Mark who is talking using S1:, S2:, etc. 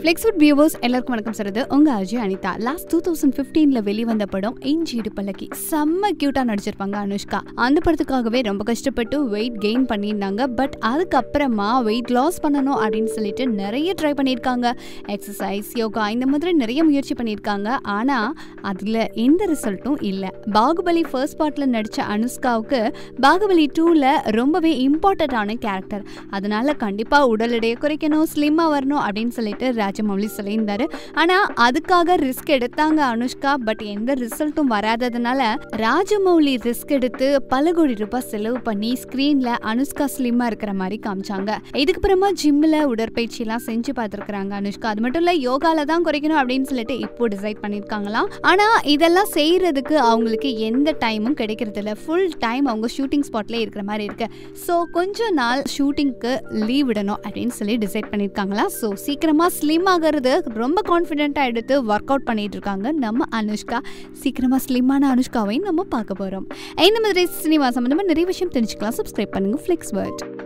S1: ஃப்ளெக்ஸ்வுட் viewers எல்லாருக்கும் வணக்கம் சொல்றது உங்க Ajay Anitha last two thousand ஃபிஃப்டீன்ல வெளிவந்த படம் இஞ்சீடு பல்லக்கி செம்ம கியூட்டா நடிச்சிருப்பாங்க அனுஷ்கா அந்த படத்துக்காகவே ரொம்ப கஷ்டப்பட்டு வெயிட் கெயின் பண்ணியிருந்தாங்க பட் அதுக்கப்புறமா வெயிட் லாஸ் பண்ணணும் அப்படின்னு சொல்லிட்டு நிறைய ட்ரை பண்ணியிருக்காங்க எக்ஸசைஸ் யோகா இந்த மாதிரி நிறைய முயற்சி பண்ணியிருக்காங்க ஆனா அதுல எந்த ரிசல்ட்டும் இல்லை பாகுபலி ஃபர்ஸ்ட் பார்ட்ல நடிச்ச அனுஷ்காவுக்கு பாகுபலி டூல ரொம்பவே இம்பார்ட்டண்ட்டான கேரக்டர் அதனால கண்டிப்பா உடல் எடையை குறைக்கணும் ஸ்லிம்மா வரணும் அப்படின்னு சொல்லிட்டு ராஜமௌலி சொல்லியிருந்தாரு ஆனா அதுக்காக ரிஸ்க் எடுத்தாங்க அனுஷ்கா பட் எந்த ரிசல்ட்டும் வராததுனால ராஜமௌலி ரிஸ்க் எடுத்து பல கோடி ரூபாய் செலவு பண்ணி ஸ்கிரீன்ல அனுஷ்கா ஸ்லிம்மா இருக்கிற மாதிரி காமிச்சாங்க இதுக்கப்புறமா ஜிம்ல உடற்பயிற்சி எல்லாம் செஞ்சு பார்த்துருக்காங்க அனுஷ்கா அது மட்டும் இல்ல யோகால தான் குறைக்கணும் அப்படின்னு சொல்லிட்டு இப்போ டிசைட் பண்ணிருக்காங்களாம் ஆனா இதெல்லாம் செய்யறதுக்கு அவங்களுக்கு எந்த டைமும் கிடைக்கிறது இல்ல ஃபுல் டைம் அவங்க ஷூட்டிங் ஸ்பாட்ல இருக்கிற மாதிரி இருக்கு ஸோ கொஞ்ச நாள் ஷூட்டிங்க்கு லீவ் விடணும் அப்படின்னு சொல்லி டிசைட் பண்ணியிருக்காங்களா ஸோ சீக்கிரமாக ஸ்லிம் ஆகிறது ரொம்ப கான்ஃபிடென்ட்டாக எடுத்து ஒர்க் அவுட் பண்ணிட்டு இருக்காங்க நம்ம அனுஷ்கா சீக்கிரமாக ஸ்லிம்மான அனுஷ்காவையும் நம்ம பார்க்க போகிறோம் இந்த மாதிரி சினிமா சம்மந்தமாக நிறைய விஷயம் தெரிஞ்சுக்கலாம் சப்ஸ்கிரைப் பண்ணுங்கள் ஃப்ளெக்ஸ் வேர்ட்